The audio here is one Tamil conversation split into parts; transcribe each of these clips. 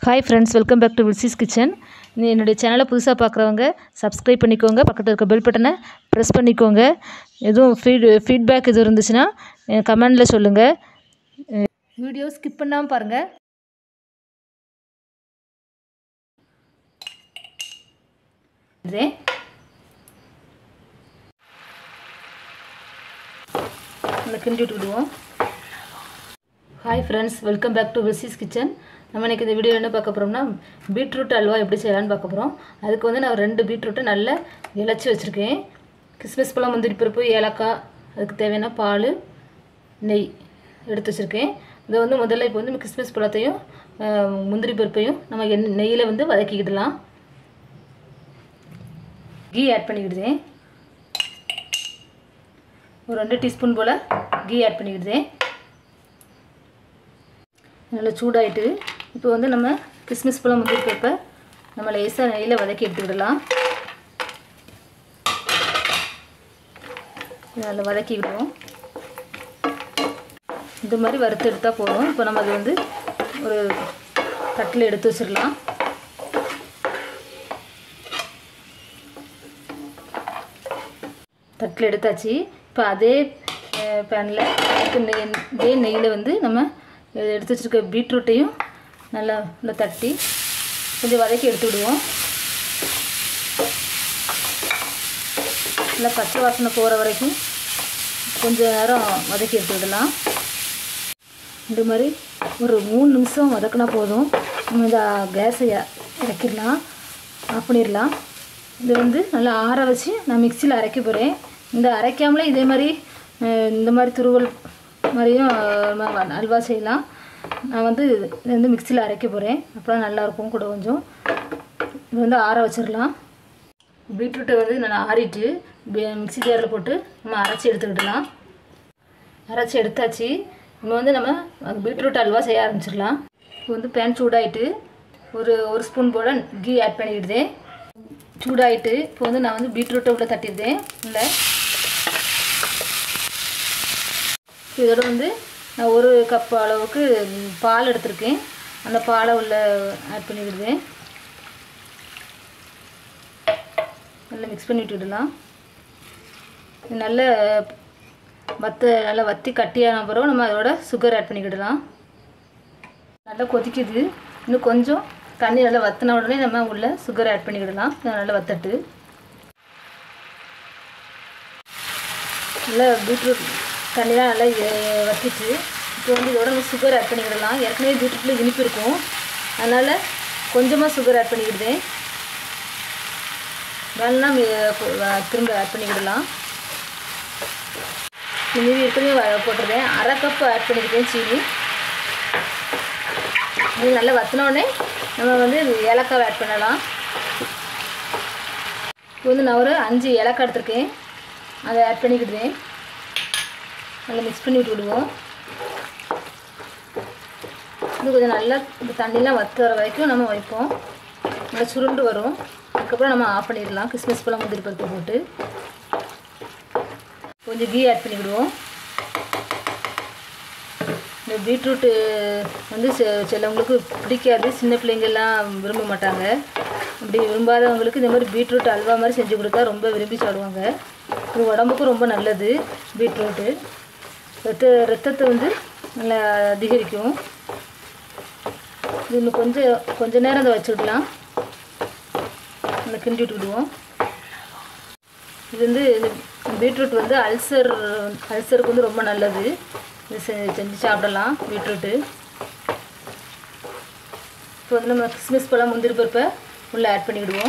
hi friends welcome back to Wilsy's kitchen என்னுடைய சேனலை புதுசாக பார்க்குறவங்க சப்ஸ்கிரைப் பண்ணிக்கோங்க பக்கத்தில் இருக்க பெல் பட்டனை ப்ரெஸ் பண்ணிக்கோங்க எதுவும் ஃபீட் ஃபீட்பேக் எதுவும் இருந்துச்சுன்னா கமெண்டில் சொல்லுங்கள் வீடியோ ஸ்கிப் பண்ணாமல் பாருங்கள் இதே நல்லா கிண்டி விட்டு விடுவோம் hi friends welcome back to Wilsy's kitchen நம்ம இன்றைக்கி இந்த வீடியோ என்ன பார்க்க போகிறோம்னா பீட்ரூட் அல்வா எப்படி செய்யலாம்னு பார்க்க போகிறோம் அதுக்கு வந்து நான் ரெண்டு பீட்ரூட்டை நல்லா இலச்சி வச்சுருக்கேன் கிஸ்மிஸ் பழம் முந்திரி பருப்பு ஏலக்காய் அதுக்கு தேவையான பால் நெய் எடுத்து வச்சுருக்கேன் இதை வந்து முதல்ல இப்போ வந்து கிஸ்மிஸ் பழத்தையும் அஹ், முந்திரி பருப்பையும் நம்ம எண்ணெய் நெய்யில் வந்து வதக்கிக்கிடலாம் கீ ஆட் பண்ணிக்கிடுதேன் ஒரு ரெண்டு டீஸ்பூன் போல் கீ ஆட் பண்ணிக்கிடுதேன் நல்லா சூடாயிட்டு இப்போ வந்து நம்ம கிஸ்மிஸ் பழம் முந்திரி பருப்பை நம்ம லேசாக நெய்யில் வதக்கி எடுத்துக்கிடலாம் நல்லா வதக்கிக்கிடுவோம் இந்த மாதிரி வறுத்து எடுத்தால் போதும் இப்போ நம்ம அது வந்து ஒரு தட்டில் எடுத்து வச்சிடலாம் தட்டில் எடுத்தாச்சு இப்போ அதே பேனில் நெய் இதே நெய்யில் வந்து நம்ம இதை எடுத்து வச்சுருக்க பீட்ரூட்டையும் நல்லா நல்லா தட்டி கொஞ்சம் வதக்கி எடுத்து விடுவோம் நல்லா பச்சை வாசனை போகிற வரைக்கும் கொஞ்சம் நேரம் வதக்கி எடுத்து விடலாம் இந்த மாதிரி ஒரு மூணு நிமிஷம் வதக்கினா போதும் நம்ம இந்த கேஸை இறக்கிடலாம் ஆஃப் பண்ணிடலாம் இது வந்து நல்லா ஆற வச்சு நான் மிக்சியில் அரைக்க போகிறேன் இந்த அரைக்காமலே இதே மாதிரி அஹ், இந்த மாதிரி துருவல் மாதிரியும் அஹ், நம்ம அல்வா செய்யலாம் நான் வந்து இது வந்து மிக்சியில் அரைக்க போகிறேன் அப்போ நல்லாயிருக்கும் கூட கொஞ்சம் இது வந்து ஆற வச்சிடலாம் பீட்ரூட்டை வந்து நல்லா ஆறிட்டு பி- மிக்ஸி ஜாரில் போட்டு நம்ம அரைச்சி எடுத்துக்கிடலாம் அரைச்சி எடுத்தாச்சு நம்ம வந்து நம்ம அந்த பீட்ரூட் அல்வா செய்ய ஆரம்பிச்சிடலாம் இப்போ வந்து பேன் சூடாயிட்டு ஒரு ஒரு ஸ்பூன் போல் கீ ஆட் பண்ணிக்கிடுதேன் சூடாயிட்டு இப்போ வந்து நான் வந்து பீட்ரூட்டை உள்ள தட்டிடுதேன் இல்லை இதோட வந்து நான் ஒரு கப் அளவுக்கு ம், பால் எடுத்திருக்கேன் அந்த பாலை உள்ள ஆட் பண்ணி விடுதேன் நல்லா மிக்ஸ் பண்ணி விட்டுடலாம் இது நல்ல வத்த நல்லா வத்தி கட்டியான பிறகு நம்ம அதோட சுகர் ஆட் பண்ணிக்கிடலாம் நல்லா கொதிக்குது இன்னும் கொஞ்சம் தண்ணி நல்லா வத்தின உடனே நம்ம உள்ள சுகர் ஆட் பண்ணிக்கிடலாம் இது நல்லா வத்தட்டு நல்லா பீட்ரூட் தண்ணிலாம் நல்லா எ- வத்திட்டு இப்போ வந்து இதோட நம்ம சுகர் ஆட் பண்ணிக்கிடலாம் ஏற்கனவே பீட்ரூட்டில் இனிப்பு இருக்கும் அதனால் கொஞ்சமாக சுகர் ஆட் பண்ணிக்கிடுதேன் வேணும்னா மி- வ- திரும்ப ஆட் பண்ணிக்கிடலாம் மீதி இருக்கிறதே வ- போட்டிருக்கேன் அரை கப் ஆட் பண்ணிக்கிட்டேன் சீனி இது நல்லா வத்தின உடனே நம்ம வந்து ஏலக்காய் ஆட் பண்ணலாம் இப்போ வந்து நான் ஒரு அஞ்சு ஏலக்காய் எடுத்திருக்கேன் அதை ஆட் பண்ணிக்கிடுவேன் நல்லா மிக்ஸ் பண்ணி விட்டு விடுவோம் இது கொஞ்சம் நல்லா இந்த தண்ணிலாம் வத்து வர வரைக்கும் நம்ம வைப்போம் நல்லா சுருண்டு வரும் அதுக்கப்புறம் நம்ம ஆஃப் பண்ணிடலாம் கிறிஸ்மஸ் பழம் முந்திரி பருப்பு போட்டு கொஞ்சம் கீ ஆட் பண்ணிக்கிடுவோம் இந்த பீட்ரூட்டு வந்து செ- சிலவங்களுக்கு பிடிக்காது சின்ன பிள்ளைங்கள்லாம் விரும்ப மாட்டாங்க அப்படி விரும்பாதவங்களுக்கு இந்த மாதிரி பீட்ரூட் அல்வா மாதிரி செஞ்சு கொடுத்தா ரொம்ப விரும்பி சாப்பிடுவாங்க இது உடம்புக்கும் ரொம்ப நல்லது பீட்ரூட்டு ரத்த ரத்தத்தை வந்து நல்லா அதிகரிக்கும் இது இன்னும் கொஞ்சம் கொஞ்ச நேரம் அதை வச்சுக்கலாம் நல்லா கிண்டி விட்டு விடுவோம் இது வந்து இந்த பீட்ரூட் வந்து அல்சர் அல்சருக்கு வந்து ரொம்ப நல்லது இது செ- செஞ்சு சாப்பிடலாம் பீட்ரூட்டு இப்போ வந்து நம்ம கிஸ்மிஸ் பழம் முந்திரி பருப்பை உள்ளே ஆட் பண்ணிக்கிடுவோம்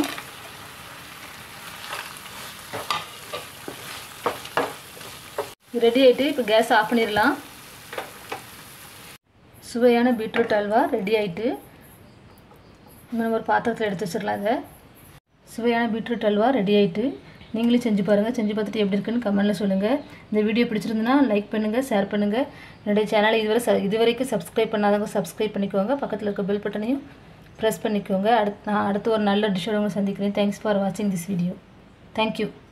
ரெடி ஆகிட்டு இப்போ கேஸ் ஆஃப் பண்ணிடலாம் சுவையான பீட்ரூட் அல்வா ரெடி ஆயிட்டு நம்ம ஒரு பாத்திரத்தில் எடுத்து வச்சிடலாம் இதை சுவையான பீட்ரூட் அல்வா ரெடி ஆயிட்டு நீங்களும் செஞ்சு பாருங்கள் செஞ்சு பார்த்துட்டு எப்படி இருக்குன்னு கமெண்ட்டில் சொல்லுங்கள் இந்த வீடியோ பிடிச்சிருந்துன்னா லைக் பண்ணுங்கள் ஷேர் பண்ணுங்கள் என்னுடைய சேனலை இதுவரை ச இதுவரைக்கும் சப்ஸ்கிரைப் பண்ணாதவங்க சப்ஸ்கிரைப் பண்ணிக்கோங்க பக்கத்தில் இருக்க பெல் பட்டனையும் ப்ரெஸ் பண்ணிக்கோங்க அடுத்து நான் அடுத்து ஒரு நல்ல டிஷ்ஷோட உங்களை சந்திக்கிறேன் தேங்க்ஸ் ஃபார் வாட்சிங் திஸ் வீடியோ தேங்க்யூ